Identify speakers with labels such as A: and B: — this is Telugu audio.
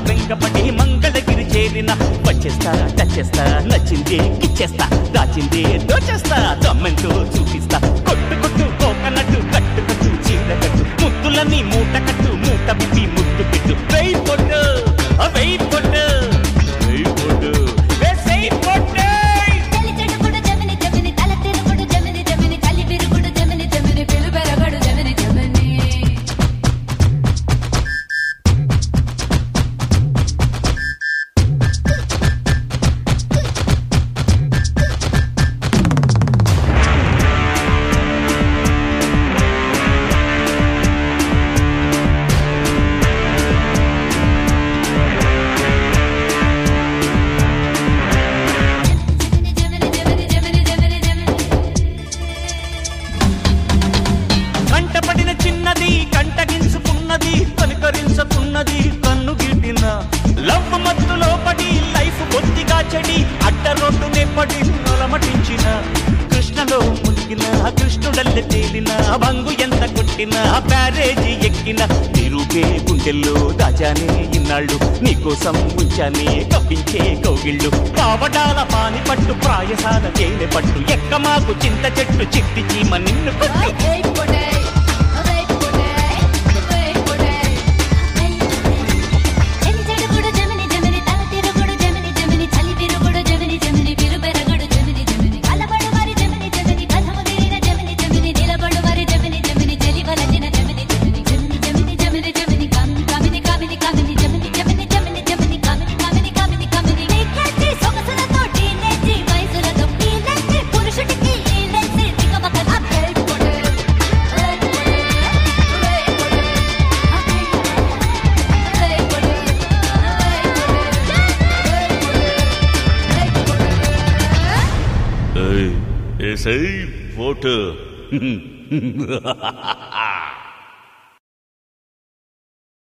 A: బెంగపడి మంగళగిరి చేరిన వచ్చేస్తా టచ్చేస్తా నచ్చింది ఇచ్చేస్తా దాచింది దోచేస్తా దమ్మెంతో చూపిస్తా కొట్టు కొట్టు కోకనట్టు కట్టు కట్టు చీర కట్టు ముద్దులని మూట కట్టు మూట విప్పి ముద్దు పెట్టు వెయ్యి పొట్టు వెయ్యి పొట్టు వెయ్యి పొట్టు వేసేయ్ పొట్టు
B: చలి చెడుగుడు జమిని జమిని తల తిరుగుడు జమిని జమిని చలి విరుగుడు జమిని జమిని పిలు పెరగడు జమిని జమిని జమిని జమిని జమిని జమిని జమిని
A: కంటపడిన చిన్నది కంటగించుకున్నది కనుకరించుకున్నది కన్ను గిట్టిన లవ్ మత్తులో పడి లైఫ్ బొత్తిగా చెడి అడ్డ రోడ్డు నెప్పటి నొలమటించిన కృష్ణలో మునిగిన కృష్ణుడల్లె తేలిన బంగు ఎంత కొట్టిన బ్యారేజీ ఎక్కిన నిరూపే గుండెల్లో దాచానే ఇన్నాళ్ళు నీకోసం ఉంచానే కప్పించే కౌగిళ్ళు కావడాల పాని పట్టు ప్రాయసాల తేనె పట్టు ఎక్క మాకు చింత చెట్టు చిట్టి చీమ నిన్ను కొట్టు
B: వెయ్ పొడే వెయ్ పొడే వెయ్ పొడే చలి చెడుగుడు జమిని జమిని తల తిరుగుడు జమిని జమిని చలి విరుగుడు జమిని జమిని పిలు పెరగడు జమిని జమిని కలబడు మరి జమిని జమిని కథము తీరిన జమిని జమిని నిలబడు మరి జమిని జమిని చెలి వలచిన జమిని జమిని జమిని జమిని జమిని జమిని కమిని కమిని కమిని కమిని జమిని జమిని జమిని జమిని కమిని కమిని కమిని కమిని నీకేసి సొగసులతో టీనేజీ వయసులతో టీనేజీ పురుషుడికి ఈనేజీ దిగమక వెయ్ పొడే వెయ్ పొడే వెయ్ పొడే వెయ్ పొడే వెయ్ పొడే
A: ఏసై ఓటు